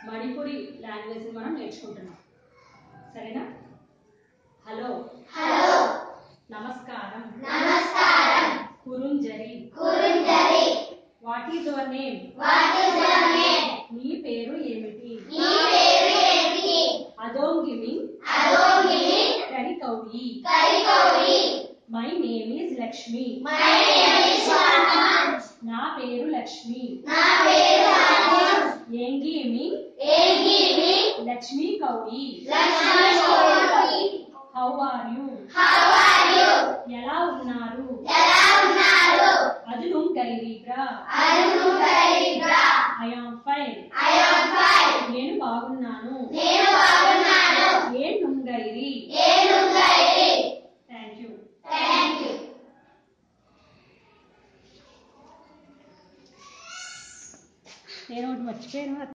Manipuri language మనం నేర్చుకుంటున్నాం సరేనా హలో హలో నమస్కారం నమస్కారం కురుంజరి కురుంజరి what is your name what is your name నీ పేరు ఏమిటి నీ పేరు ఏమిటి అదోంగిమి అదోగిని కరికౌరి కరికౌరి my name is Lakshmi my name is Hanumant నా పేరు లక్ష్మి నా పేరు హనుమంత్ ఏంగిమి ఏగిని లక్ష్మి కౌరి లక్ష్మీ కౌరి how are you how are you ఎలా ఉన్నారు ఎలా ఉన్నారు అదును గైరీగ్రా అరుణు గైరా I am fine I am fine నేను బాగున్నాను నేను బాగున్నాను ఏ నుంగైరి నేను గైరి థ్యాంక్ యూ థాంక్ యూ నేను ఒకటి మర్చిపోయాను